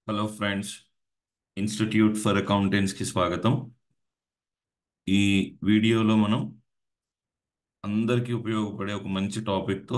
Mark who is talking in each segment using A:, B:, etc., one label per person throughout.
A: hello friends institute for అకౌంటెంట్స్కి స్వాగతం ఈ వీడియోలో మనం అందరికీ ఉపయోగపడే ఒక మంచి టాపిక్తో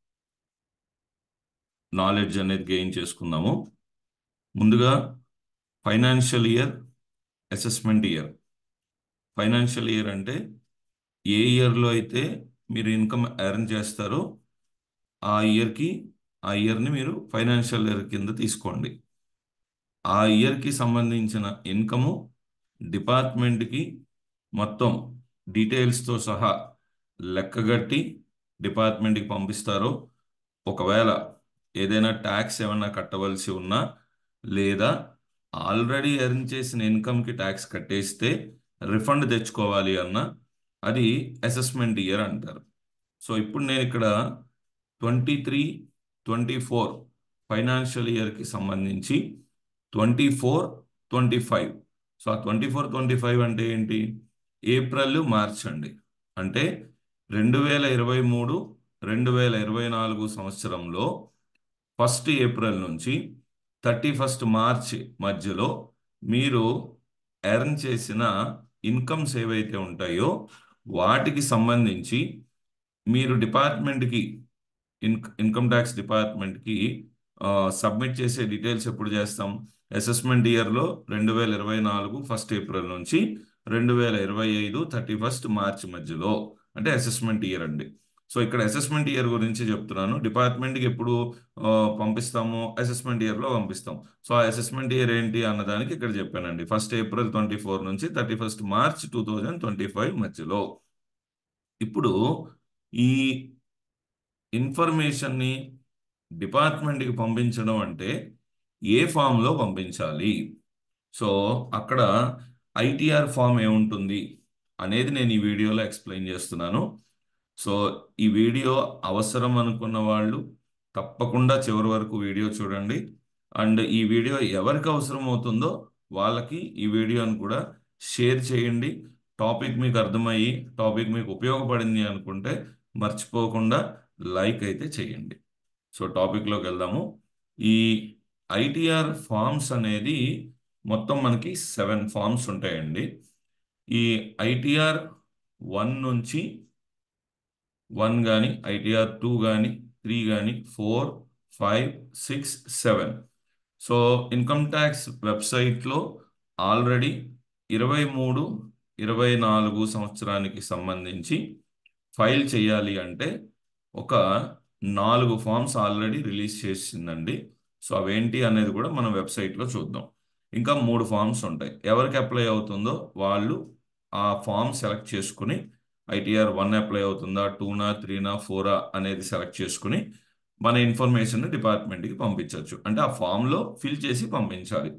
A: నాలెడ్జ్ అనేది గెయిన్ చేసుకుందాము ముందుగా financial year assessment year financial year అంటే ఏ ఇయర్లో అయితే మీరు ఇన్కమ్ ఎర్న్ చేస్తారో ఆ ఇయర్కి ఆ ఇయర్ని మీరు ఫైనాన్షియల్ ఇయర్ కింద తీసుకోండి ఆ ఇయర్కి సంబంధించిన ఇన్కము డిపార్ట్మెంట్కి మొత్తం డీటెయిల్స్తో సహా లెక్కగట్టి డిపార్ట్మెంట్కి పంపిస్తారో ఒకవేళ ఏదైనా ట్యాక్స్ ఏమైనా కట్టవలసి ఉన్నా లేదా ఆల్రెడీ ఎర్న్ చేసిన ఇన్కమ్కి ట్యాక్స్ కట్టేస్తే రిఫండ్ తెచ్చుకోవాలి అన్న అది అసెస్మెంట్ ఇయర్ అంటారు సో ఇప్పుడు నేను ఇక్కడ twenty three twenty four financial ఇయర్కి సంబంధించి twenty four twenty five so ఆ ట్వంటీ ఫోర్ ట్వంటీ ఫైవ్ అంటే ఏంటి ఏప్రిల్ మార్చ్ అండి అంటే రెండు వేల ఇరవై మూడు రెండు వేల ఇరవై నాలుగు సంవత్సరంలో ఫస్ట్ ఏప్రిల్ నుంచి థర్టీ ఫస్ట్ మార్చ్ మధ్యలో మీరు ఎర్న్ చేసిన ఇన్కమ్స్ ఏవైతే ఉంటాయో వాటికి సంబంధించి మీరు డిపార్ట్మెంట్కి ఇన్ ఇన్కమ్ ట్యాక్స్ డిపార్ట్మెంట్కి సబ్మిట్ చేసే డీటెయిల్స్ ఎప్పుడు చేస్తాం అసెస్మెంట్ ఇయర్లో రెండు వేల ఇరవై నాలుగు ఫస్ట్ ఏప్రిల్ నుంచి రెండు వేల ఇరవై ఐదు థర్టీ ఫస్ట్ మార్చ్ మధ్యలో అంటే అసెస్మెంట్ ఇయర్ అండి సో ఇక్కడ అసెస్మెంట్ ఇయర్ గురించి చెప్తున్నాను డిపార్ట్మెంట్కి ఎప్పుడు పంపిస్తాము అసెస్మెంట్ ఇయర్లో పంపిస్తాం సో ఆ అసెస్మెంట్ ఇయర్ ఏంటి అన్నదానికి ఇక్కడ చెప్పానండి ఫస్ట్ ఏప్రిల్ ట్వంటీ ఫోర్ నుంచి thirty first March two thousand twenty five మధ్యలో ఇప్పుడు ఈ ఇన్ఫర్మేషన్ని డిపార్ట్మెంట్కి పంపించడం అంటే ఏ ఫామ్లో పంపించాలి సో అక్కడ ఐటీఆర్ ఫామ్ ఏముంటుంది అనేది నేను ఈ వీడియోలో ఎక్స్ప్లెయిన్ చేస్తున్నాను సో ఈ వీడియో అవసరం అనుకున్న వాళ్ళు తప్పకుండా చివరి వరకు వీడియో చూడండి అండ్ ఈ వీడియో ఎవరికి అవసరం అవుతుందో వాళ్ళకి ఈ వీడియోని కూడా షేర్ చేయండి టాపిక్ మీకు అర్థమయ్యి టాపిక్ మీకు ఉపయోగపడింది అనుకుంటే మర్చిపోకుండా లైక్ అయితే చేయండి సో టాపిక్లోకి వెళ్దాము ఈ ఐటీఆర్ ఫామ్స్ అనేది మొత్తం మనకి సెవెన్ ఫామ్స్ ఉంటాయండి ఈ ఐటీఆర్ వన్ నుంచి వన్ కానీ ఐటీఆర్ టూ కానీ త్రీ కానీ four five six seven so income tax వెబ్సైట్లో ఆల్రెడీ ఇరవై మూడు ఇరవై నాలుగు సంవత్సరానికి సంబంధించి ఫైల్ చేయాలి అంటే ఒక నాలుగు ఫామ్స్ ఆల్రెడీ రిలీజ్ చేసిందండి సో అవేంటి అనేది కూడా మనం వెబ్సైట్లో చూద్దాం ఇంకా మూడు ఫామ్స్ ఉంటాయి ఎవరికి అప్లై అవుతుందో వాళ్ళు ఆ ఫామ్ సెలెక్ట్ చేసుకుని ఐటీఆర్ వన్ అప్లై అవుతుందా టూనా త్రీనా ఫోరా అనేది సెలెక్ట్ చేసుకుని మన ఇన్ఫర్మేషన్ డిపార్ట్మెంట్కి పంపించవచ్చు అంటే ఆ ఫామ్లో ఫిల్ చేసి పంపించాలి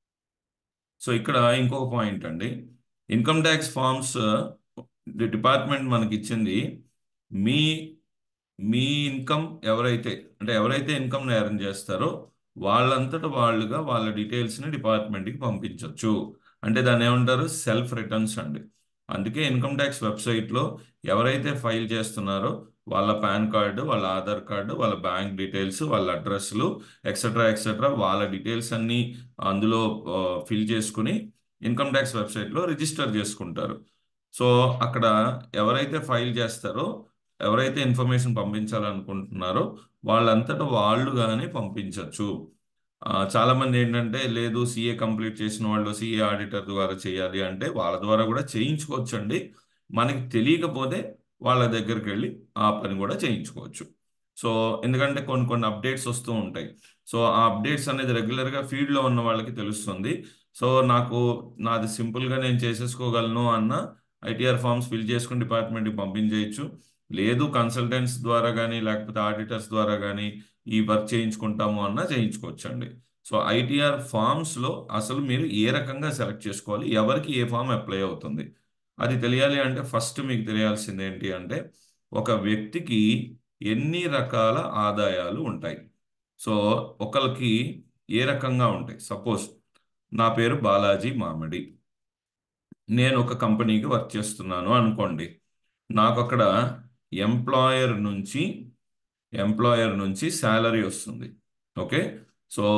A: సో ఇక్కడ ఇంకొక పాయింట్ అండి ఇన్కమ్ ట్యాక్స్ ఫామ్స్ డిపార్ట్మెంట్ మనకి ఇచ్చింది మీ మీ ఇన్కమ్ ఎవరైతే అంటే ఎవరైతే ఇన్కమ్ని ఎర్న్ చేస్తారో వాళ్ళంతట వాళ్ళుగా వాళ్ళ డీటెయిల్స్ని డిపార్ట్మెంట్కి పంపించవచ్చు అంటే దాన్ని ఏమంటారు సెల్ఫ్ రిటర్న్స్ అండి అందుకే ఇన్కమ్ ట్యాక్స్ వెబ్సైట్లో ఎవరైతే ఫైల్ చేస్తున్నారో వాళ్ళ పాన్ కార్డు వాళ్ళ ఆధార్ కార్డు వాళ్ళ బ్యాంక్ డీటెయిల్స్ వాళ్ళ అడ్రస్లు ఎక్సెట్రా ఎక్సెట్రా వాళ్ళ డీటెయిల్స్ అన్నీ అందులో ఫిల్ చేసుకుని ఇన్కమ్ ట్యాక్స్ వెబ్సైట్లో రిజిస్టర్ చేసుకుంటారు సో అక్కడ ఎవరైతే ఫైల్ చేస్తారో ఎవరైతే ఇన్ఫర్మేషన్ పంపించాలనుకుంటున్నారో వాళ్ళంతటా వాళ్ళు కానీ పంపించవచ్చు చాలామంది ఏంటంటే లేదు సీఏ కంప్లీట్ చేసిన వాళ్ళు సీఏ ఆడిటర్ ద్వారా చేయాలి అంటే వాళ్ళ ద్వారా కూడా చేయించుకోవచ్చు అండి మనకి తెలియకపోతే వాళ్ళ దగ్గరికి వెళ్ళి ఆ పని కూడా చేయించుకోవచ్చు సో ఎందుకంటే కొన్ని కొన్ని అప్డేట్స్ వస్తూ ఉంటాయి సో ఆ అప్డేట్స్ అనేది రెగ్యులర్గా ఫీల్డ్లో ఉన్న వాళ్ళకి తెలుస్తుంది సో నాకు నాది సింపుల్గా నేను చేసేసుకోగలను అన్న ఐటీఆర్ ఫామ్స్ ఫిల్ చేసుకుని డిపార్ట్మెంట్కి పంపించేయచ్చు లేదు కన్సల్టెంట్స్ ద్వారా కానీ లేకపోతే ఆడిటర్స్ ద్వారా కానీ ఈ వర్క్ చేయించుకుంటాము అన్నా చేయించుకోవచ్చండి సో ఐటీఆర్ ఫామ్స్లో అసలు మీరు ఏ రకంగా సెలెక్ట్ చేసుకోవాలి ఎవరికి ఏ ఫామ్ అప్లై అవుతుంది అది తెలియాలి అంటే ఫస్ట్ మీకు తెలియాల్సింది ఏంటి అంటే ఒక వ్యక్తికి ఎన్ని రకాల ఆదాయాలు ఉంటాయి సో ఒకరికి ఏ రకంగా ఉంటాయి సపోజ్ నా పేరు బాలాజీ మామిడి నేను ఒక కంపెనీకి వర్క్ చేస్తున్నాను అనుకోండి నాకు అక్కడ ఎంప్లాయర్ నుంచి ఎంప్లాయర్ నుంచి శాలరీ వస్తుంది ఓకే సో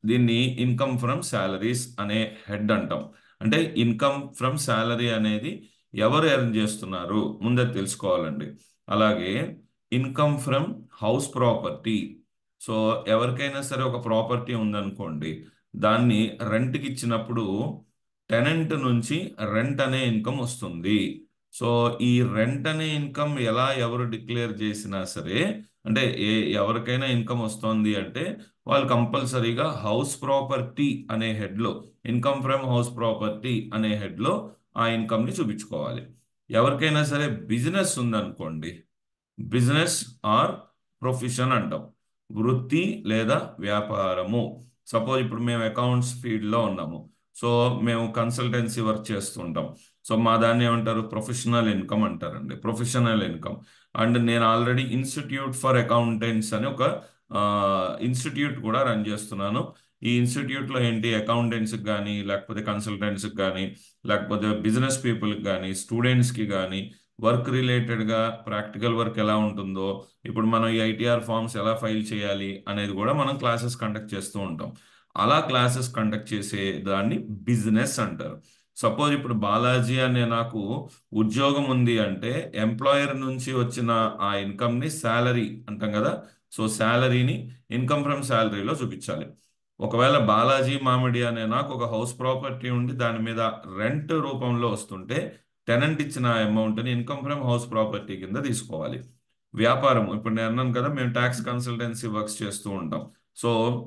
A: దీన్ని ఇన్కమ్ ఫ్రమ్ శాలరీస్ అనే హెడ్ అంటాం అంటే ఇన్కమ్ ఫ్రమ్ శాలరీ అనేది ఎవరు ఎర్న్ చేస్తున్నారు ముందే తెలుసుకోవాలండి అలాగే income from house property so ఎవరికైనా సరే ఒక ప్రాపర్టీ ఉందనుకోండి దాన్ని రెంట్కి ఇచ్చినప్పుడు టెనెంట్ నుంచి రెంట్ అనే ఇన్కమ్ వస్తుంది సో ఈ రెంట్ అనే ఇన్కమ్ ఎలా ఎవరు డిక్లేర్ చేసినా సరే అంటే ఏ ఎవరికైనా ఇన్కమ్ వస్తుంది అంటే వాళ్ళు కంపల్సరీగా హౌస్ ప్రాపర్టీ అనే హెడ్లో ఇన్కమ్ ఫ్రమ్ హౌస్ ప్రాపర్టీ అనే హెడ్లో ఆ ఇన్కమ్ని చూపించుకోవాలి ఎవరికైనా సరే బిజినెస్ ఉందనుకోండి బిజినెస్ ఆర్ ప్రొఫెషన్ అంటాం వృత్తి లేదా వ్యాపారము సపోజ్ ఇప్పుడు మేము అకౌంట్స్ ఫీల్డ్లో ఉన్నాము సో మేము కన్సల్టెన్సీ వర్క్ చేస్తుంటాం సో మా దాన్ని ఏమంటారు ప్రొఫెషనల్ ఇన్కమ్ అంటారండి ప్రొఫెషనల్ ఇన్కమ్ అండ్ నేను ఆల్రెడీ ఇన్స్టిట్యూట్ ఫర్ అకౌంటెంట్స్ అని ఒక ఇన్స్టిట్యూట్ కూడా రన్ చేస్తున్నాను ఈ ఇన్స్టిట్యూట్లో ఏంటి అకౌంటెంట్స్కి కానీ లేకపోతే కన్సల్టెంట్స్కి కానీ లేకపోతే బిజినెస్ పీపుల్కి కానీ స్టూడెంట్స్కి కానీ వర్క్ రిలేటెడ్గా ప్రాక్టికల్ వర్క్ ఎలా ఉంటుందో ఇప్పుడు మనం ఈ ఐటీఆర్ ఫామ్స్ ఎలా ఫైల్ చేయాలి అనేది కూడా మనం క్లాసెస్ కండక్ట్ చేస్తూ ఉంటాం అలా క్లాసెస్ కండక్ట్ చేసే దాన్ని బిజినెస్ అంటారు సపోజ్ ఇప్పుడు బాలాజీ అనే నాకు ఉద్యోగం ఉంది అంటే ఎంప్లాయర్ నుంచి వచ్చిన ఆ ఇన్కమ్ని శాలరీ అంటాం కదా సో శాలరీని ఇన్కమ్ ఫ్రమ్ శాలరీలో చూపించాలి ఒకవేళ బాలాజీ మామిడి అనే నాకు ఒక హౌస్ ప్రాపర్టీ ఉండి దాని మీద రెంట్ రూపంలో వస్తుంటే టెనెంట్ ఇచ్చిన అమౌంట్ని ఇన్కమ్ ఫ్రమ్ హౌస్ ప్రాపర్టీ కింద తీసుకోవాలి వ్యాపారం ఇప్పుడు నేను అన్నాను కదా మేము ట్యాక్స్ కన్సల్టెన్సీ వర్క్స్ చేస్తూ ఉంటాం సో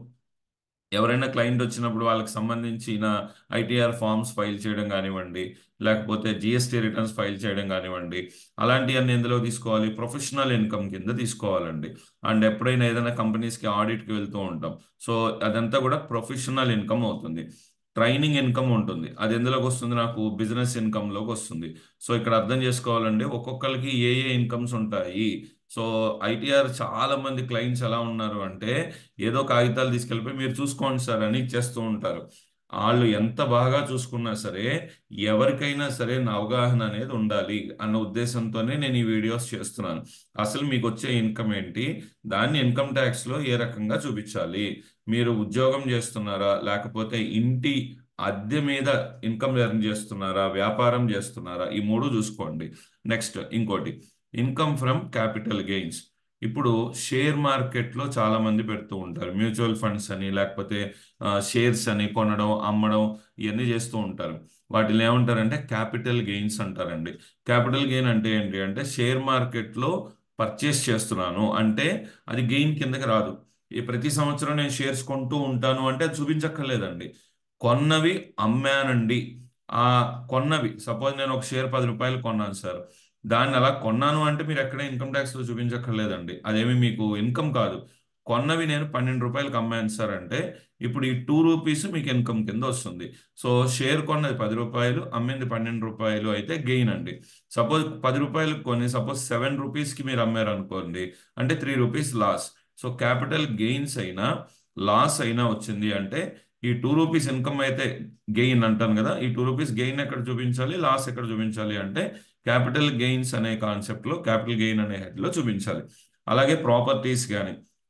A: ఎవరైనా క్లయింట్ వచ్చినప్పుడు వాళ్ళకి సంబంధించిన ఐటీఆర్ ఫామ్స్ ఫైల్ చేయడం కానివ్వండి లేకపోతే జిఎస్టీ రిటర్న్స్ ఫైల్ చేయడం కానివ్వండి అలాంటివన్నీ ఎందులో తీసుకోవాలి ప్రొఫెషనల్ ఇన్కమ్ కింద తీసుకోవాలండి అండ్ ఎప్పుడైనా ఏదైనా కంపెనీస్కి ఆడిట్కి వెళ్తూ ఉంటాం సో అదంతా కూడా ప్రొఫెషనల్ ఇన్కమ్ అవుతుంది ట్రైనింగ్ ఇన్కమ్ ఉంటుంది అది ఎందులోకి వస్తుంది నాకు బిజినెస్ ఇన్కమ్లోకి వస్తుంది సో ఇక్కడ అర్థం చేసుకోవాలంటే ఒక్కొక్కరికి ఏ ఏ ఇన్కమ్స్ ఉంటాయి సో ఐటీఆర్ చాలా మంది క్లయింట్స్ ఎలా ఉన్నారు అంటే ఏదో కాగితాలు తీసుకెళ్ళిపోయి మీరు చూసుకోండి సార్ అని ఇచ్చేస్తూ ఉంటారు వాళ్ళు ఎంత బాగా చూసుకున్నా సరే ఎవరికైనా సరే నా అవగాహన అనేది ఉండాలి అన్న ఉద్దేశంతోనే నేను ఈ వీడియోస్ చేస్తున్నాను అసలు మీకు వచ్చే ఇన్కమ్ ఏంటి దాన్ని ఇన్కమ్ ట్యాక్స్లో ఏ రకంగా చూపించాలి మీరు ఉద్యోగం చేస్తున్నారా లేకపోతే ఇంటి అద్దె మీద ఇన్కమ్ ఎర్న్ చేస్తున్నారా వ్యాపారం చేస్తున్నారా ఈ మూడు చూసుకోండి నెక్స్ట్ ఇంకోటి ఇన్కమ్ ఫ్రమ్ క్యాపిటల్ గెయిన్స్ ఇప్పుడు షేర్ మార్కెట్లో చాలా మంది పెడుతూ ఉంటారు మ్యూచువల్ ఫండ్స్ అని లేకపోతే షేర్స్ అని కొనడం అమ్మడం ఇవన్నీ చేస్తూ ఉంటారు వాటిని ఏమంటారంటే క్యాపిటల్ గెయిన్స్ అంటారండి క్యాపిటల్ గెయిన్ అంటే ఏంటి అంటే షేర్ మార్కెట్లో పర్చేస్ చేస్తున్నాను అంటే అది గెయిన్ కిందకి రాదు ఈ ప్రతి సంవత్సరం నేను షేర్స్ కొంటూ ఉంటాను అంటే అది చూపించక్కర్లేదండి కొన్నవి అమ్మానండి ఆ కొన్నవి సపోజ్ నేను ఒక షేర్ పది రూపాయలు కొన్నాను సార్ దాన్ని అలా కొన్నాను అంటే మీరు ఎక్కడ ఇన్కమ్ ట్యాక్స్లో చూపించక్కర్లేదండి అదేమి మీకు ఇన్కమ్ కాదు కొన్నవి నేను పన్నెండు రూపాయలకు అమ్మాను సార్ అంటే ఇప్పుడు ఈ టూ రూపీస్ మీకు ఇన్కమ్ కింద వస్తుంది సో షేర్ కొన్నది పది రూపాయలు అమ్మింది పన్నెండు రూపాయలు అయితే గెయిన్ అండి సపోజ్ పది రూపాయలకు కొని సపోజ్ సెవెన్ రూపీస్కి మీరు అమ్మారు అనుకోండి అంటే three rupees loss so capital gains అయినా లాస్ అయినా వచ్చింది అంటే ఈ టూ రూపీస్ ఇన్కమ్ అయితే గెయిన్ అంటాను కదా ఈ టూ రూపీస్ గెయిన్ ఎక్కడ చూపించాలి లాస్ ఎక్కడ చూపించాలి అంటే క్యాపిటల్ గెయిన్స్ అనే కాన్సెప్ట్లో క్యాపిటల్ గెయిన్ అనే హెడ్లో చూపించాలి అలాగే ప్రాపర్టీస్ కానీ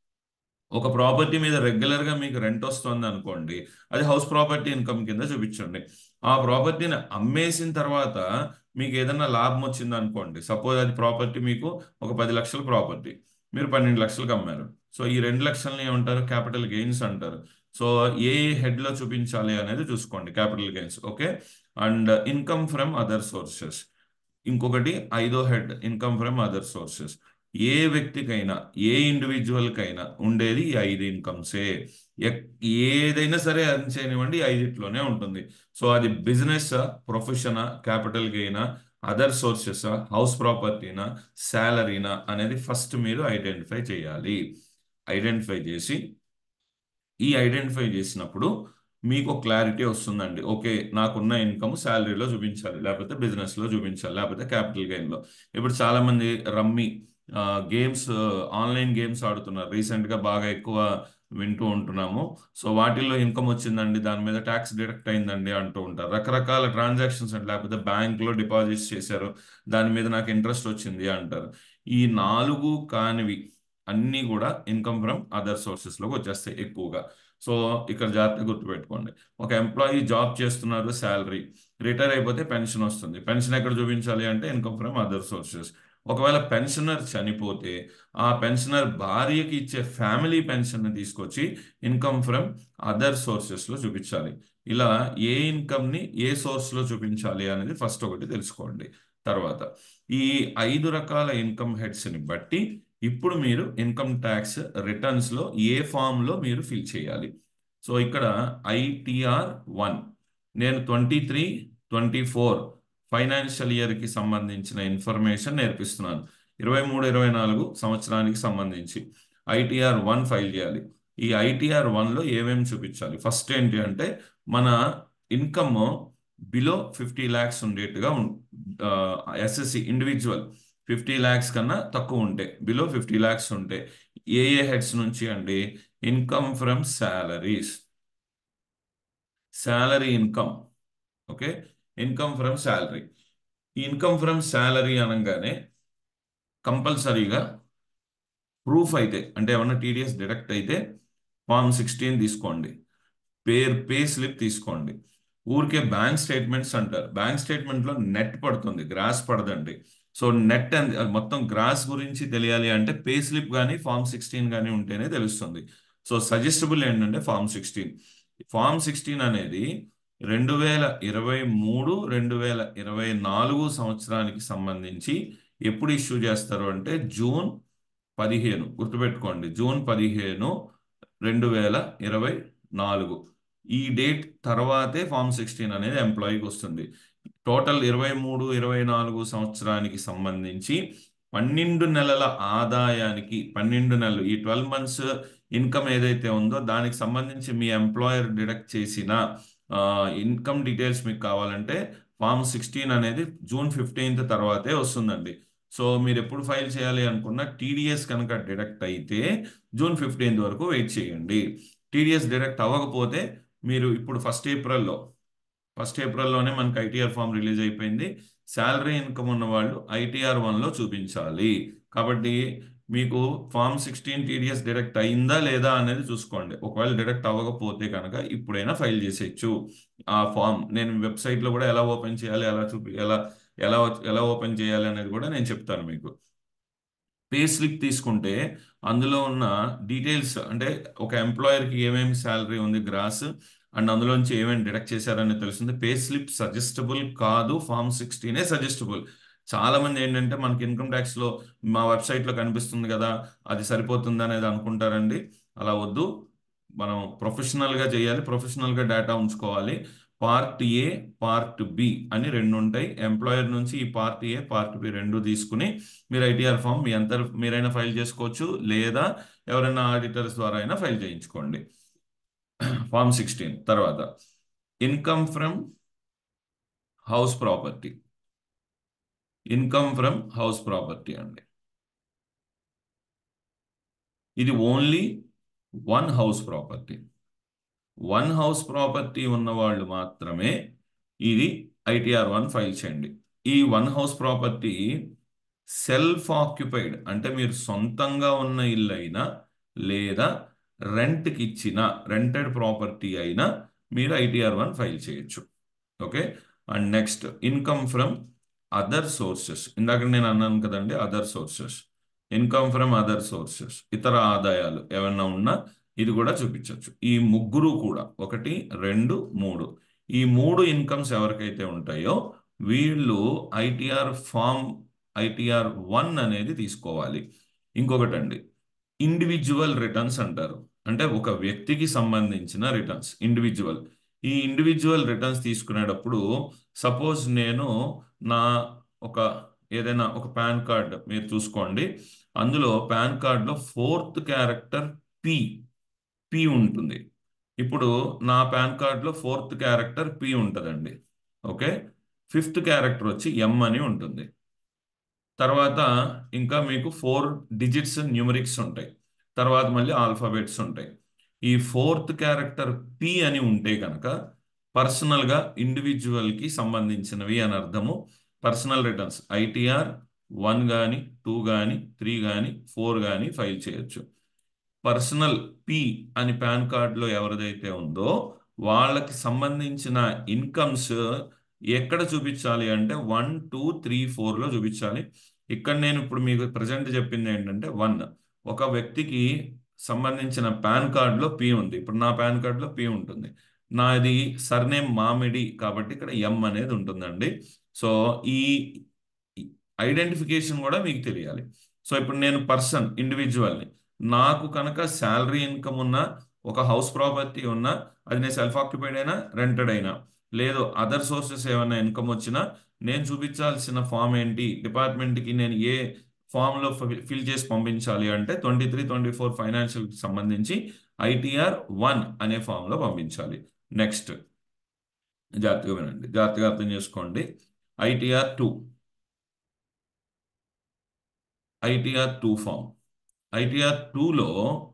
A: ఒక ప్రాపర్టీ మీద రెగ్యులర్గా మీకు రెంట్ వస్తుంది అనుకోండి అది హౌస్ ప్రాపర్టీ ఇన్కమ్ కింద చూపించండి ఆ ప్రాపర్టీని అమ్మేసిన తర్వాత మీకు ఏదైనా లాభం వచ్చింది అనుకోండి సపోజ్ అది ప్రాపర్టీ మీకు ఒక పది లక్షల ప్రాపర్టీ మీరు పన్నెండు లక్షలకు అమ్మారు సో ఈ రెండు లక్షలని ఏమంటారు క్యాపిటల్ గెయిన్స్ అంటారు సో ఏ హెడ్లో చూపించాలి అనేది చూసుకోండి capital gains okay and income from other sources ఇంకొకటి ఐదో head income from other sources ఏ వ్యక్తికైనా ఏ ఇండివిజువల్కైనా ఉండేది ఈ ఐదు ఇన్కమ్సే ఏదైనా సరే అర్న్ చేయనివ్వండి ఐదిట్లోనే ఉంటుంది సో అది బిజినెస్ ప్రొఫెషనా క్యాపిటల్ గెయినా అదర్ సోర్సెస్ హౌస్ ప్రాపర్టీనా శాలరీనా అనేది ఫస్ట్ మీరు ఐడెంటిఫై చేయాలి ఐడెంటిఫై చేసి ఈ ఐడెంటిఫై చేసినప్పుడు మీకు క్లారిటీ వస్తుందండి ఓకే నాకున్న ఇన్కమ్ శాలరీలో చూపించాలి లేకపోతే బిజినెస్లో చూపించాలి లేకపోతే క్యాపిటల్ గెయిన్లో ఇప్పుడు చాలామంది రమ్మీ గేమ్స్ ఆన్లైన్ గేమ్స్ ఆడుతున్నారు రీసెంట్గా బాగా ఎక్కువ వింటూ ఉంటున్నాము సో వాటిల్లో ఇన్కమ్ వచ్చిందండి దాని మీద ట్యాక్స్ డిడక్ట్ అయిందండి అంటూ ఉంటారు రకరకాల ట్రాన్సాక్షన్స్ అండి లేకపోతే బ్యాంక్లో డిపాజిట్స్ చేశారు దాని మీద నాకు ఇంట్రెస్ట్ వచ్చింది అంటారు ఈ నాలుగు కానివి అన్నీ కూడా ఇన్కమ్ ఫ్రమ్ అదర్ సోర్సెస్లోకి వచ్చేస్తాయి ఎక్కువగా సో ఇక్కడ జాగ్రత్తగా గుర్తుపెట్టుకోండి ఒక ఎంప్లాయీ జాబ్ చేస్తున్నారు శాలరీ రిటైర్ అయిపోతే పెన్షన్ వస్తుంది పెన్షన్ ఎక్కడ చూపించాలి అంటే ఇన్కమ్ ఫ్రమ్ అదర్ సోర్సెస్ ఒకవేళ పెన్షనర్ చనిపోతే ఆ పెన్షనర్ భార్యకి ఇచ్చే ఫ్యామిలీ పెన్షన్ తీసుకొచ్చి ఇన్కమ్ ఫ్రమ్ అదర్ సోర్సెస్లో చూపించాలి ఇలా ఏ ఇన్కమ్ని ఏ సోర్స్లో చూపించాలి అనేది ఫస్ట్ ఒకటి తెలుసుకోండి తర్వాత ఈ ఐదు రకాల ఇన్కమ్ హెడ్స్ని బట్టి ఇప్పుడు మీరు ఇన్కమ్ ట్యాక్స్ రిటర్న్స్లో ఏ ఫామ్లో మీరు ఫిల్ చేయాలి సో ఇక్కడ ఐటీఆర్ వన్ నేను twenty three twenty four financial ఇయర్కి సంబంధించిన ఇన్ఫర్మేషన్ నేర్పిస్తున్నాను ఇరవై మూడు ఇరవై నాలుగు సంవత్సరానికి సంబంధించి ఐటీఆర్ వన్ ఫైల్ చేయాలి ఈ ఐటీఆర్ వన్లో ఏమేమి చూపించాలి ఫస్ట్ ఏంటి అంటే మన ఇన్కమ్ బిలో ఫిఫ్టీ ల్యాక్స్ ఉండేట్టుగా ఎస్ఎస్సి ఇండివిజువల్ ఫిఫ్టీ ల్యాక్స్ కన్నా తక్కువ ఉంటే బిలో ఫిఫ్టీ ల్యాక్స్ ఉంటే ఏ ఏ హెడ్స్ నుంచి అండి income from salaries salary income okay income from salary ఈ ఇన్కమ్ ఫ్రమ్ శాలరీ అనగానే కంపల్సరీగా ప్రూఫ్ అయితే అంటే ఏమన్నా టీడీఎస్ డిడక్ట్ అయితే ఫార్మ్ సిక్స్టీన్ తీసుకోండి పేర్ పే స్లిప్ తీసుకోండి ఊరికే బ్యాంక్ స్టేట్మెంట్స్ అంటారు బ్యాంక్ స్టేట్మెంట్లో నెట్ పడుతుంది గ్రాస్ పడదండి సో నెట్ మొత్తం గ్రాస్ గురించి తెలియాలి అంటే పే స్లిప్ కానీ ఫార్మ్ సిక్స్టీన్ కానీ ఉంటేనే తెలుస్తుంది సో సజెస్టబుల్ ఏంటంటే ఫార్మ్ సిక్స్టీన్ ఫార్మ్ సిక్స్టీన్ అనేది రెండు వేల ఇరవై మూడు రెండు వేల ఇరవై నాలుగు సంవత్సరానికి సంబంధించి ఎప్పుడు ఇష్యూ చేస్తారు అంటే జూన్ పదిహేను గుర్తుపెట్టుకోండి జూన్ పదిహేను రెండు వేల ఇరవై నాలుగు ఈ డేట్ తర్వాతే ఫామ్ సిక్స్టీన్ అనేది ఎంప్లాయీకి వస్తుంది టోటల్ ఇరవై మూడు ఇరవై నాలుగు సంవత్సరానికి సంబంధించి పన్నెండు నెలల ఆదాయానికి పన్నెండు నెలలు ఈ ట్వెల్వ్ మంత్స్ ఇన్కమ్ ఏదైతే ఉందో దానికి సంబంధించి మీ ఎంప్లాయర్ డిడక్ట్ చేసిన ఇన్కమ్ డీటెయిల్స్ మీకు కావాలంటే ఫామ్ సిక్స్టీన్ అనేది జూన్ ఫిఫ్టీన్త్ తర్వాతే వస్తుందండి సో మీరు ఎప్పుడు ఫైల్ చేయాలి అనుకున్న టీడీఎస్ కనుక డిడక్ట్ అయితే జూన్ ఫిఫ్టీన్త్ వరకు వెయిట్ చేయండి టీడీఎస్ డిడక్ట్ అవ్వకపోతే మీరు ఇప్పుడు ఫస్ట్ ఏప్రిల్లో ఫస్ట్ ఏప్రిల్లోనే మనకి ఐటీఆర్ ఫామ్ రిలీజ్ అయిపోయింది శాలరీ ఇన్కమ్ ఉన్న వాళ్ళు ఐటీఆర్ వన్లో చూపించాలి కాబట్టి మీకు ఫామ్ సిక్స్టీన్ టీడీఎస్ డిడక్ట్ అయిందా లేదా అనేది చూసుకోండి ఒకవేళ డిడక్ట్ అవ్వకపోతే కనుక ఇప్పుడైనా ఫైల్ చేసేయచ్చు ఆ ఫామ్ నేను వెబ్సైట్లో కూడా ఎలా ఓపెన్ చేయాలి ఎలా చూపి ఎలా ఎలా ఎలా ఓపెన్ చేయాలి అనేది కూడా నేను చెప్తాను మీకు పే స్లిప్ తీసుకుంటే అందులో ఉన్న డీటెయిల్స్ అంటే ఒక ఎంప్లాయర్కి ఏమేమి శాలరీ ఉంది గ్రాస్ అండ్ అందులోంచి ఏమేమి డిడక్ట్ చేశారని తెలుస్తుంది పే స్లిప్ సజెస్టబుల్ కాదు ఫామ్ సిక్స్టీనే సజెస్టబుల్ చాలా మంది ఏంటంటే మనకి ఇన్కమ్ ట్యాక్స్లో మా వెబ్సైట్లో కనిపిస్తుంది కదా అది సరిపోతుంది అనేది అనుకుంటారండి అలా వద్దు మనం ప్రొఫెషనల్గా చేయాలి ప్రొఫెషనల్గా డేటా ఉంచుకోవాలి పార్ట్ ఏ పార్ట్ బి అని రెండు ఉంటాయి ఎంప్లాయర్ నుంచి ఈ పార్ట్ ఏ పార్ట్ బి రెండు తీసుకుని మీరు ఐటీఆర్ ఫామ్ మీ అంత మీరైనా ఫైల్ చేసుకోవచ్చు లేదా ఎవరైనా ఆడిటర్స్ ద్వారా అయినా ఫైల్ చేయించుకోండి ఫామ్ సిక్స్టీన్ తర్వాత income from house property income from house property అండి ఇది only one house property one house property ఉన్న వాళ్ళు మాత్రమే ఇది ఐటీఆర్ వన్ ఫైల్ చేయండి ఈ one house property self occupied అంటే మీరు సొంతంగా ఉన్న ఇల్లు అయినా లేదా రెంట్కి ఇచ్చిన రెంటెడ్ ప్రాపర్టీ అయినా మీరు ఐటీఆర్ వన్ ఫైల్ చేయొచ్చు okay and next income from other sources ఇందాక నేను అన్నాను కదండి other sources income from other sources ఇతర ఆదాయాలు ఏమైనా ఉన్నా ఇది కూడా చూపించవచ్చు ఈ ముగ్గురు కూడా ఒకటి రెండు మూడు ఈ మూడు ఇన్కమ్స్ ఎవరికైతే ఉంటాయో వీళ్ళు ఐటీఆర్ ఫామ్ ఐటీఆర్ వన్ అనేది తీసుకోవాలి ఇంకొకటండి ఇండివిజువల్ రిటర్న్స్ అంటారు అంటే ఒక వ్యక్తికి సంబంధించిన రిటర్న్స్ ఇండివిజువల్ ఈ ఇండివిజువల్ రిటర్న్స్ తీసుకునేటప్పుడు సపోజ్ నేను నా ఒక ఏదైనా ఒక పాన్ కార్డ్ మీరు చూసుకోండి అందులో పాన్ కార్డ్లో ఫోర్త్ క్యారెక్టర్ పి పి ఉంటుంది ఇప్పుడు నా పాన్ కార్డ్లో ఫోర్త్ క్యారెక్టర్ పి ఉంటుందండి ఓకే ఫిఫ్త్ క్యారెక్టర్ వచ్చి ఎం అని ఉంటుంది తర్వాత ఇంకా మీకు ఫోర్ డిజిట్స్ న్యూమరిక్స్ ఉంటాయి తర్వాత మళ్ళీ ఆల్ఫాబెట్స్ ఉంటాయి ఈ ఫోర్త్ క్యారెక్టర్ పి అని ఉంటే కనుక పర్సనల్గా ఇండివిజువల్కి సంబంధించినవి అని అర్థము పర్సనల్ రిటర్న్స్ ఐటీఆర్ వన్ కానీ టూ కానీ త్రీ కానీ ఫోర్ కానీ ఫైల్ చేయొచ్చు పర్సనల్ పి అని పాన్ కార్డులో ఎవరిదైతే ఉందో వాళ్ళకి సంబంధించిన ఇన్కమ్స్ ఎక్కడ చూపించాలి అంటే వన్ టూ త్రీ ఫోర్లో చూపించాలి ఇక్కడ నేను ఇప్పుడు మీకు ప్రజెంట్ చెప్పింది ఏంటంటే వన్ ఒక వ్యక్తికి సంబంధించిన పాన్ కార్డులో పి ఉంది ఇప్పుడు నా పాన్ కార్డులో పి ఉంటుంది నాది సర్నేమ్ మామిడి కాబట్టి ఇక్కడ ఎం అనేది ఉంటుందండి సో ఈ ఐడెంటిఫికేషన్ కూడా మీకు తెలియాలి సో ఇప్పుడు నేను పర్సన్ ఇండివిజువల్ని నాకు కనుక శాలరీ ఇన్కమ్ ఉన్న ఒక హౌస్ ప్రాపర్టీ ఉన్నా అది నేను సెల్ఫ్ ఆక్యుపైడ్ అయినా రెంటెడ్ అయినా లేదు అదర్ సోర్సెస్ ఏమైనా ఇన్కమ్ వచ్చినా నేను చూపించాల్సిన ఫామ్ ఏంటి డిపార్ట్మెంట్కి నేను ఏ ఫామ్లో ఫిల్ చేసి పంపించాలి అంటే ట్వంటీ త్రీ ట్వంటీ ఫోర్ ఫైనాన్షియల్కి సంబంధించి ఐటీఆర్ వన్ అనే ఫామ్లో పంపించాలి నెక్స్ట్ జాగ్రత్తగా వినండి జాగ్రత్తగా అర్థం చేసుకోండి ITR two ITR two form ITR టూలో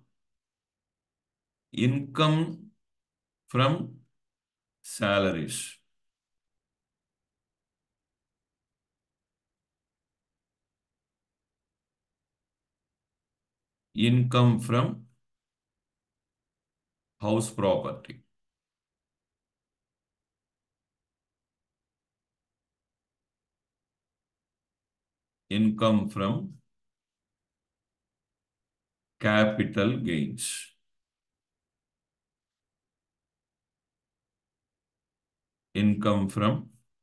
A: income from salaries income from house property income from capital gains income from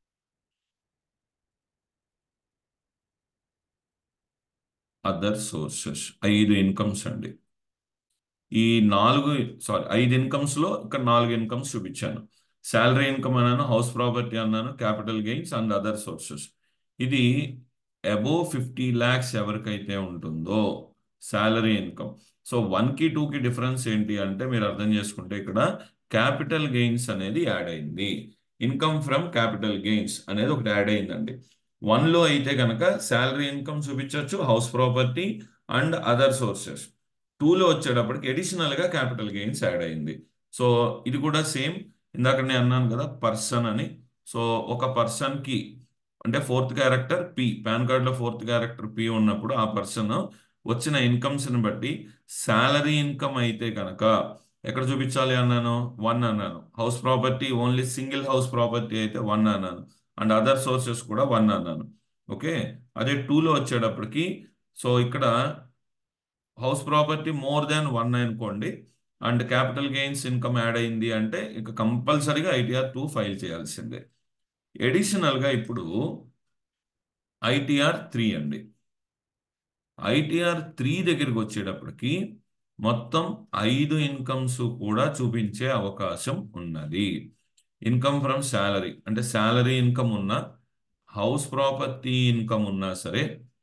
A: other sources ఐదు ఇన్కమ్స్ అండి ఈ నాలుగు సారీ ఐదు ఇన్కమ్స్ లో ఇక్కడ నాలుగు ఇన్కమ్స్ చూపించాను శాలరీ ఇన్కమ్ అన్నాను హౌస్ ప్రాపర్టీ అన్నాను capital gains and other sources ఇది అబోవ్ ఫిఫ్టీ ల్యాక్స్ ఎవరికైతే ఉంటుందో శాలరీ ఇన్కమ్ సో వన్ కి టూ కి డిఫరెన్స్ ఏంటి అంటే మీరు అర్థం చేసుకుంటే ఇక్కడ క్యాపిటల్ గెయిన్స్ అనేది యాడ్ అయింది ఇన్కమ్ ఫ్రమ్ క్యాపిటల్ గెయిన్స్ అనేది ఒకటి యాడ్ అయిందండి వన్ లో అయితే కనుక శాలరీ ఇన్కమ్ చూపించవచ్చు house property and other sources టూలో వచ్చేటప్పటికి అడిషనల్ గా క్యాపిటల్ గెయిన్స్ యాడ్ అయింది సో ఇది కూడా సేమ్ ఇందాక నేను అన్నాను కదా పర్సన్ అని సో ఒక పర్సన్ కి అంటే ఫోర్త్ క్యారెక్టర్ పి పాన్ కార్డులో ఫోర్త్ క్యారెక్టర్ పి ఉన్నప్పుడు ఆ పర్సన్ వచ్చిన ఇన్కమ్స్ ని బట్టి శాలరీ ఇన్కమ్ అయితే కనుక ఎక్కడ చూపించాలి అన్నాను వన్ అన్నాను house property only single house property అయితే వన్ అన్నాను అండ్ అదర్ సోర్సెస్ కూడా వన్ అన్నాను ఓకే అదే టూలో వచ్చేటప్పటికి సో ఇక్కడ house property more than one అనుకోండి and capital gains income add అయింది అంటే ఇక కంపల్సరీగా ఐటీఆర్ టూ ఫైల్ చేయాల్సిందే ఎడిషనల్గా ఇప్పుడు ఐటీఆర్ త్రీ అండి ఐటీఆర్ త్రీ దగ్గరికి వచ్చేటప్పటికి మొత్తం ఐదు ఇన్కమ్స్ కూడా చూపించే అవకాశం ఉన్నది ఇన్కమ్ ఫ్రమ్ శాలరీ అంటే శాలరీ ఇన్కమ్ ఉన్న హౌస్ ప్రాపర్టీ ఇన్కమ్ ఉన్నా సరే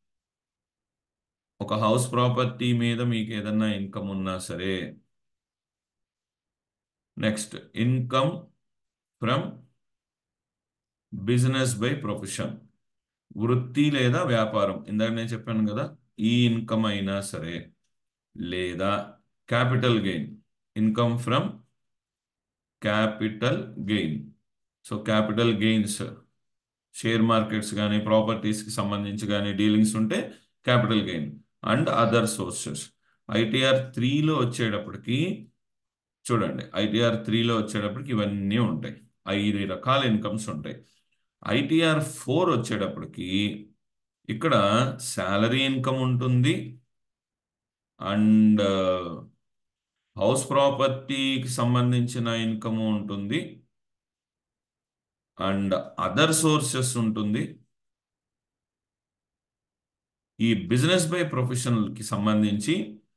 A: ఒక హౌస్ ప్రాపర్టీ మీద మీకు ఏదన్నా ఇన్కమ్ ఉన్నా సరే next income from business by profession వృత్తి లేదా వ్యాపారం ఇందాక నేను చెప్పాను కదా ఈ ఇన్కమ్ అయినా సరే లేదా capital gain income from capital gain so capital gains share markets కానీ ప్రాపర్టీస్కి సంబంధించి కానీ డీలింగ్స్ ఉంటే capital gain and other sources ITR త్రీలో వచ్చేటప్పటికి చూడండి ఐటీఆర్ త్రీలో వచ్చేటప్పటికి ఇవన్నీ ఉంటాయి ఐదు రకాల ఇన్కమ్స్ ఉంటాయి ఐటీఆర్ ఫోర్ వచ్చేటప్పటికి ఇక్కడ శాలరీ ఇన్కమ్ ఉంటుంది అండ్ హౌస్ ప్రాపర్టీకి సంబంధించిన ఇన్కమ్ ఉంటుంది అండ్ అదర్ సోర్సెస్ ఉంటుంది ఈ బిజినెస్ బై ప్రొఫెషనల్కి సంబంధించి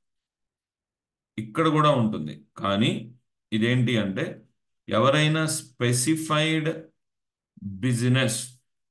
A: ఇక్కడ కూడా ఉంటుంది కానీ ఇదేంటి అంటే ఎవరైనా స్పెసిఫైడ్ బిజినెస్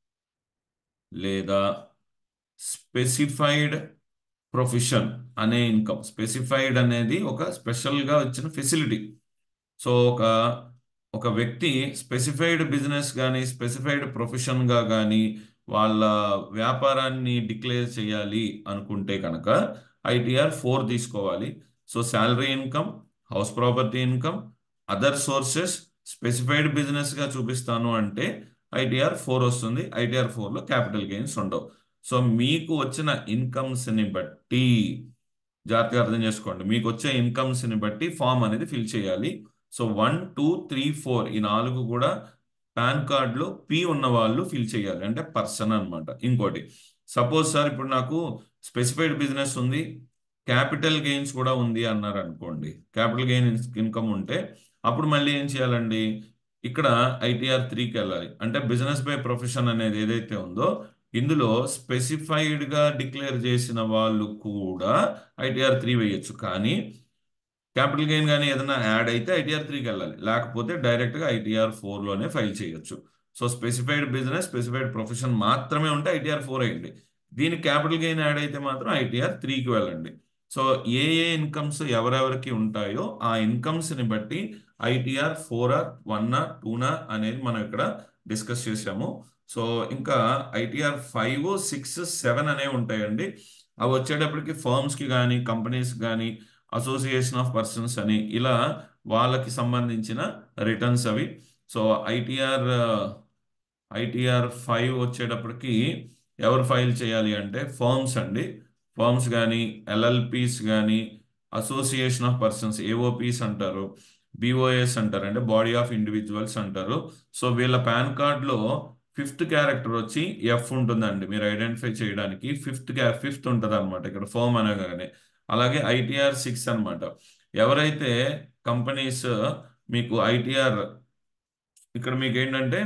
A: లేదా స్పెసిఫైడ్ ప్రొఫెషన్ అనే ఇన్కమ్ స్పెసిఫైడ్ అనేది ఒక స్పెషల్గా వచ్చిన ఫెసిలిటీ సో ఒక ఒక వ్యక్తి స్పెసిఫైడ్ బిజినెస్ కానీ స్పెసిఫైడ్ ప్రొఫెషన్గా కానీ వాళ్ళ వ్యాపారాన్ని డిక్లేర్ చేయాలి అనుకుంటే కనుక ఐటీఆర్ ఫోర్ తీసుకోవాలి so salary income house property income other sources specified బిజినెస్గా చూపిస్తాను అంటే ఐటీఆర్ ఫోర్ వస్తుంది ఐటీఆర్ ఫోర్లో క్యాపిటల్ గెయిన్స్ ఉండవు సో మీకు వచ్చిన ఇన్కమ్స్ని బట్టి జాగ్రత్తగా అర్థం చేసుకోండి మీకు వచ్చే ఇన్కమ్స్ని బట్టి ఫామ్ అనేది ఫిల్ చేయాలి so one two three four ఈ నాలుగు కూడా పాన్ కార్డులో పి ఉన్న వాళ్ళు ఫిల్ చేయాలి అంటే పర్సన్ అన్నమాట ఇంకోటి సపోజ్ సార్ ఇప్పుడు నాకు స్పెసిఫైడ్ బిజినెస్ ఉంది క్యాపిటల్ గెయిన్స్ కూడా ఉంది అన్నారు అనుకోండి క్యాపిటల్ గెయిన్ ఇన్కమ్ ఉంటే అప్పుడు మళ్ళీ ఏం చేయాలండి ఇక్కడ ఐటీఆర్ త్రీకి వెళ్ళాలి అంటే బిజినెస్ బై ప్రొఫెషన్ అనేది ఏదైతే ఉందో ఇందులో స్పెసిఫైడ్ గా డిక్లేర్ చేసిన వాళ్ళు కూడా ఐటీఆర్ త్రీ వేయొచ్చు కానీ క్యాపిటల్ గెయిన్ కానీ ఏదైనా యాడ్ అయితే ఐటీఆర్ త్రీకి వెళ్ళాలి లేకపోతే డైరెక్ట్గా ఐటీఆర్ ఫోర్లోనే ఫైల్ చేయొచ్చు so specified business specified profession మాత్రమే ఉంటే ఐటీఆర్ ఫోర్ అయ్యండి దీనికి క్యాపిటల్ గెయిన్ యాడ్ అయితే మాత్రం ఐటీఆర్ త్రీకి వెళ్ళండి సో ఏ ఏ ఇన్కమ్స్ ఎవరెవరికి ఉంటాయో ఆ ఇన్కమ్స్ని బట్టి ITR four or one or టూనా అనేది మనం ఇక్కడ డిస్కస్ చేసాము సో ఇంకా ఐటీఆర్ ఫైవ్ సిక్స్ సెవెన్ అనేవి ఉంటాయండి అవి వచ్చేటప్పటికి ఫర్మ్స్కి కానీ కంపెనీస్ కానీ అసోసియేషన్ ఆఫ్ పర్సన్స్ అని ఇలా వాళ్ళకి సంబంధించిన రిటర్న్స్ అవి సో ఐటీఆర్ ఐటీఆర్ ఫైవ్ వచ్చేటప్పటికి ఎవరు ఫైల్ చేయాలి అంటే ఫర్మ్స్ అండి ఫర్మ్స్ కానీ ఎల్ఎల్పిస్ కానీ అసోసియేషన్ ఆఫ్ పర్సన్స్ ఏఓపిస్ అంటారు బిఓఎస్ అంటారు అంటే బాడీ ఆఫ్ ఇండివిజువల్స్ అంటారు సో వీళ్ళ పాన్ కార్డ్లో ఫిఫ్త్ క్యారెక్టర్ వచ్చి ఎఫ్ ఉంటుందండి మీరు ఐడెంటిఫై చేయడానికి ఫిఫ్త్ క్యా ఫిఫ్త్ ఉంటుంది అనమాట ఇక్కడ ఫర్మ్ అనగానే అలాగే ఐటీఆర్ సిక్స్ అనమాట ఎవరైతే కంపెనీస్ మీకు ఐటీఆర్ ఇక్కడ మీకు ఏంటంటే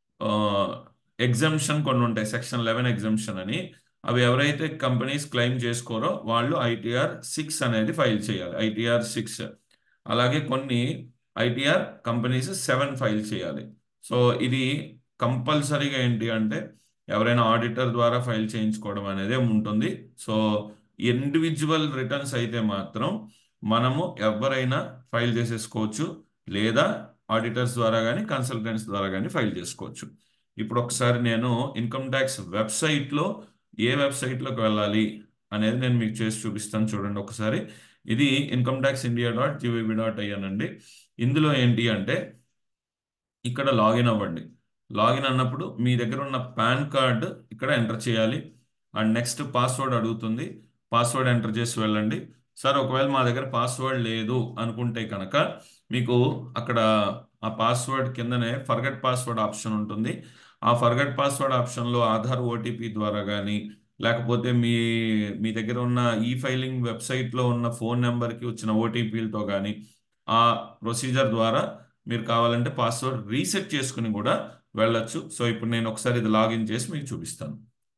A: ఎగ్జంప్షన్ కొన్ని ఉంటాయి సెక్షన్ లెవెన్ ఎగ్జంప్షన్ అని అవి ఎవరైతే కంపెనీస్ క్లెయిమ్ చేసుకోరో వాళ్ళు ఐటీఆర్ సిక్స్ అనేది ఫైల్ చేయాలి ఐటీఆర్ సిక్స్ అలాగే కొన్ని ఐటీఆర్ కంపెనీస్ సెవెన్ ఫైల్ చేయాలి సో ఇది కంపల్సరీగా ఏంటి అంటే ఎవరైనా ఆడిటర్ ద్వారా ఫైల్ చేయించుకోవడం అనేది ఉంటుంది సో ఇండివిజువల్ రిటర్న్స్ అయితే మాత్రం మనము ఎవరైనా ఫైల్ చేసేసుకోవచ్చు లేదా ఆడిటర్స్ ద్వారా కానీ కన్సల్టెంట్స్ ద్వారా కానీ ఫైల్ చేసుకోవచ్చు ఇప్పుడు ఒకసారి నేను ఇన్కమ్ ట్యాక్స్ వెబ్సైట్లో ఏ వెబ్సైట్లోకి వెళ్ళాలి అనేది నేను మీకు చేసి చూపిస్తాను చూడండి ఒకసారి ఇది ఇన్కమ్ ట్యాక్స్ ఇండియా డాట్ జీవీబీ డాట్ అయ్యానండి ఇందులో ఏంటి అంటే ఇక్కడ లాగిన్ అవ్వండి లాగిన్ అన్నప్పుడు మీ దగ్గర ఉన్న పాన్ కార్డ్ ఇక్కడ ఎంటర్ చేయాలి అండ్ నెక్స్ట్ పాస్వర్డ్ అడుగుతుంది పాస్వర్డ్ ఎంటర్ చేసి వెళ్ళండి సార్ ఒకవేళ మా దగ్గర పాస్వర్డ్ లేదు అనుకుంటే కనుక మీకు అక్కడ ఆ పాస్వర్డ్ కిందనే ఫర్గట్ పాస్వర్డ్ ఆప్షన్ ఉంటుంది ఆ ఫర్గట్ పాస్వర్డ్ ఆప్షన్లో ఆధార్ ఓటీపీ ద్వారా కానీ లేకపోతే మీ మీ దగ్గర ఉన్న ఈ ఫైలింగ్ వెబ్సైట్లో ఉన్న ఫోన్ నెంబర్కి వచ్చిన ఓటీపీలతో కానీ ఆ ప్రొసీజర్ ద్వారా మీరు కావాలంటే పాస్వర్డ్ రీసెట్ చేసుకుని కూడా వెళ్ళొచ్చు సో ఇప్పుడు నేను ఒకసారి ఇది లాగిన్ చేసి మీకు చూపిస్తాను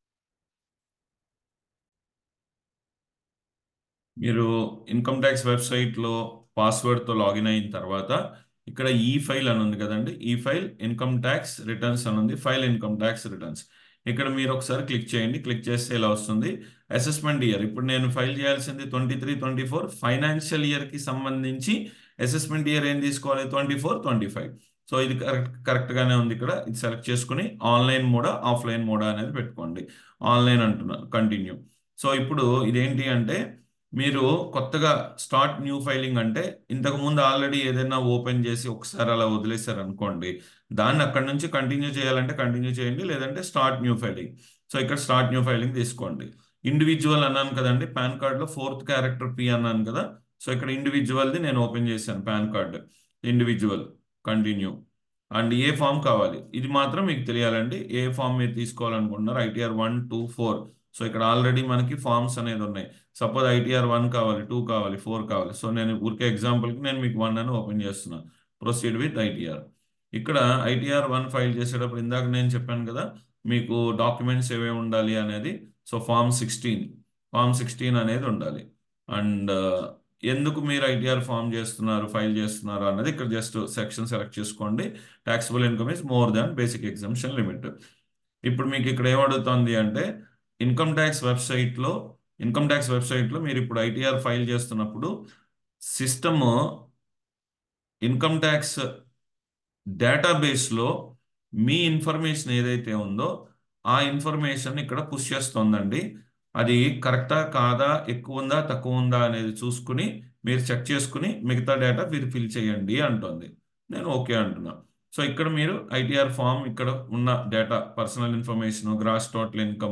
A: మీరు ఇన్కమ్ ట్యాక్స్ వెబ్సైట్లో పాస్వర్డ్తో లాగిన్ అయిన తర్వాత ఇక్కడ ఈ ఫైల్ అని ఉంది కదండి ఈ ఫైల్ ఇన్కమ్ ట్యాక్స్ రిటర్న్స్ అని ఉంది ఫైల్ ఇన్కమ్ ట్యాక్స్ రిటర్న్స్ ఇక్కడ మీరు ఒకసారి క్లిక్ చేయండి క్లిక్ చేస్తే ఇలా వస్తుంది అసెస్మెంట్ ఇయర్ ఇప్పుడు నేను ఫైల్ చేయాల్సింది twenty three twenty four financial ఇయర్కి సంబంధించి అసెస్మెంట్ ఇయర్ ఏం తీసుకోవాలి twenty four twenty five so ఇది కరెక్ట్ కరెక్ట్గానే ఉంది ఇక్కడ ఇది సెలెక్ట్ చేసుకుని ఆన్లైన్ మోడా ఆఫ్లైన్ మోడా అనేది పెట్టుకోండి ఆన్లైన్ అంటున్నాను కంటిన్యూ సో ఇప్పుడు ఇదేంటి అంటే మీరు కొత్తగా స్టార్ట్ న్యూ ఫైలింగ్ అంటే ఇంతకు ముందు ఆల్రెడీ ఏదైనా ఓపెన్ చేసి ఒకసారి అలా వదిలేశారు అనుకోండి దాన్ని అక్కడ నుంచి కంటిన్యూ చేయాలంటే కంటిన్యూ చేయండి లేదంటే స్టార్ట్ న్యూ ఫైలింగ్ సో ఇక్కడ స్టార్ట్ న్యూ ఫైలింగ్ తీసుకోండి ఇండివిజువల్ అన్నాను కదండి పాన్ కార్డ్లో ఫోర్త్ క్యారెక్టర్ పి అన్నాను కదా సో ఇక్కడ ఇండివిజువల్ది నేను ఓపెన్ చేశాను PAN card individual continue and ఏ ఫామ్ కావాలి ఇది మాత్రం మీకు తెలియాలండి ఏ ఫామ్ మీరు తీసుకోవాలనుకుంటున్నారు ITR one two four so ఇక్కడ ఆల్రెడీ మనకి ఫామ్స్ అనేది ఉన్నాయి సపోజ్ ఐటీఆర్ వన్ కావాలి టూ కావాలి ఫోర్ కావాలి సో నేను ఊరికే ఎగ్జాంపుల్కి నేను మీకు వన్ అని ఓపెన్ చేస్తున్నాను ప్రొసీడ్ విత్ ఐటీఆర్ ఇక్కడ ఐటీఆర్ వన్ ఫైల్ చేసేటప్పుడు ఇందాక నేను చెప్పాను కదా మీకు డాక్యుమెంట్స్ ఏవేవి ఉండాలి అనేది so form sixteen form sixteen అనేది ఉండాలి అండ్ ఎందుకు మీరు ఐటీఆర్ ఫామ్ చేస్తున్నారు ఫైల్ చేస్తున్నారు అన్నది ఇక్కడ జస్ట్ సెక్షన్ సెలెక్ట్ చేసుకోండి taxable income is more than basic exemption limit ఇప్పుడు మీకు ఇక్కడ ఏమడుగుతుంది అంటే ఇన్కమ్ ట్యాక్స్ వెబ్సైట్లో ఇన్కమ్ ట్యాక్స్ వెబ్సైట్లో మీరు ఇప్పుడు ఐటీఆర్ ఫైల్ చేస్తున్నప్పుడు సిస్టమ్ ఇన్కమ్ ట్యాక్స్ డేటాబేస్లో మీ ఇన్ఫర్మేషన్ ఏదైతే ఉందో ఆ ఇన్ఫర్మేషన్ ఇక్కడ పుష్ చేస్తుందండి అది కరెక్టా కాదా ఎక్కువ ఉందా తక్కువ ఉందా అనేది చూసుకుని మీరు చెక్ చేసుకుని మిగతా డేటా మీరు ఫిల్ చేయండి అంటుంది నేను ఓకే అంటున్నా సో ఇక్కడ మీరు ఐటీఆర్ ఫామ్ ఇక్కడ ఉన్న data personal information gross total income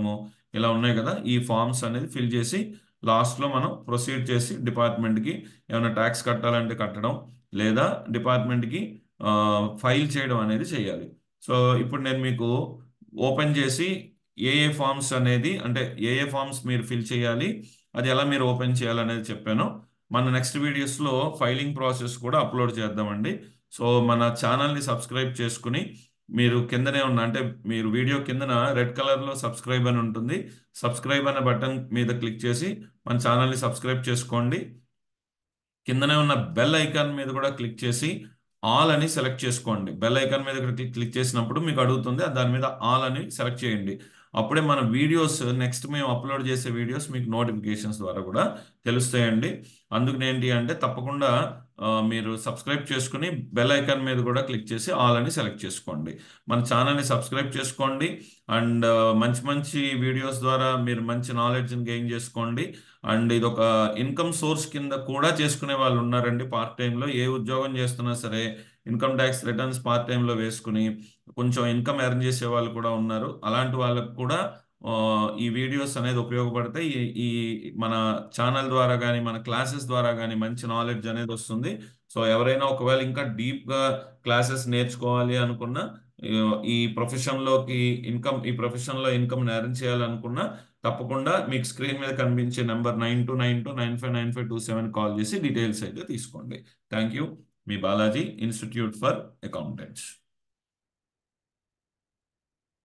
A: ఇలా ఉన్నాయి కదా ఈ ఫామ్స్ అనేది ఫిల్ చేసి లాస్ట్లో మనం ప్రొసీడ్ చేసి డిపార్ట్మెంట్కి ఏమైనా ట్యాక్స్ కట్టాలంటే కట్టడం లేదా డిపార్ట్మెంట్కి ఫైల్ చేయడం అనేది చేయాలి సో ఇప్పుడు నేను మీకు ఓపెన్ చేసి ఏ ఏ ఫామ్స్ అనేది అంటే ఏ ఏ ఫామ్స్ మీరు ఫిల్ చేయాలి అది ఎలా మీరు ఓపెన్ చేయాలనేది చెప్పాను మన నెక్స్ట్ వీడియోస్లో ఫైలింగ్ ప్రాసెస్ కూడా అప్లోడ్ చేద్దామండి సో మన ఛానల్ని సబ్స్క్రైబ్ చేసుకుని మీరు కిందనే ఉన్న అంటే మీరు వీడియో కిందన రెడ్ కలర్లో సబ్స్క్రైబ్ అని ఉంటుంది సబ్స్క్రైబ్ అనే బటన్ మీద క్లిక్ చేసి మన ఛానల్ని సబ్స్క్రైబ్ చేసుకోండి కిందనే ఉన్న బెల్ ఐకాన్ మీద కూడా క్లిక్ చేసి ఆల్ అని సెలెక్ట్ చేసుకోండి బెల్ ఐకాన్ మీద క్లిక్ క్లిక్ చేసినప్పుడు మీకు అడుగుతుంది దాని మీద ఆల్ అని సెలెక్ట్ చేయండి అప్పుడే మన వీడియోస్ నెక్స్ట్ మేము అప్లోడ్ చేసే వీడియోస్ మీకు నోటిఫికేషన్స్ ద్వారా కూడా తెలుస్తాయండి అందుకని ఏంటి అంటే తప్పకుండా ఆ, మీరు సబ్స్క్రైబ్ చేసుకుని బెల్ ఐకాన్ మీద కూడా క్లిక్ చేసి ఆల్ అని సెలెక్ట్ చేసుకోండి మన ఛానల్ని సబ్స్క్రైబ్ చేసుకోండి అండ్ మంచి మంచి వీడియోస్ ద్వారా మీరు మంచి నాలెడ్జ్ని గెయిన్ చేసుకోండి అండ్ ఇది ఒక ఇన్కమ్ సోర్స్ కింద కూడా చేసుకునే వాళ్ళు ఉన్నారండి పార్ట్ టైంలో ఏ ఉద్యోగం చేస్తున్నా సరే ఇన్కమ్ ట్యాక్స్ రిటర్న్స్ పార్ట్ టైంలో వేసుకుని కొంచెం ఇన్కమ్ ఎర్న్ చేసే వాళ్ళు కూడా ఉన్నారు అలాంటి వాళ్ళకు కూడా ఆ, ఈ వీడియోస్ అనేది ఉపయోగపడతాయి ఈ ఈ మన ఛానల్ ద్వారా కానీ మన క్లాసెస్ ద్వారా కానీ మంచి నాలెడ్జ్ అనేది వస్తుంది సో ఎవరైనా ఒకవేళ ఇంకా డీప్గా క్లాసెస్ నేర్చుకోవాలి అనుకున్నా ఈ- ఈ ప్రొఫెషన్లోకి ఇన్కమ్ ఈ ప్రొఫెషన్లో ఇన్కమ్ ఎర్న్ చేయాలనుకున్నా తప్పకుండా మీకు స్క్రీన్ మీద కనిపించే number nine two nine two nine five nine five two seven call చేసి డీటెయిల్స్ అయితే తీసుకోండి థ్యాంక్ యూ మీ బాలాజీ ఇన్స్టిట్యూట్ ఫర్ అకౌంటెంట్స్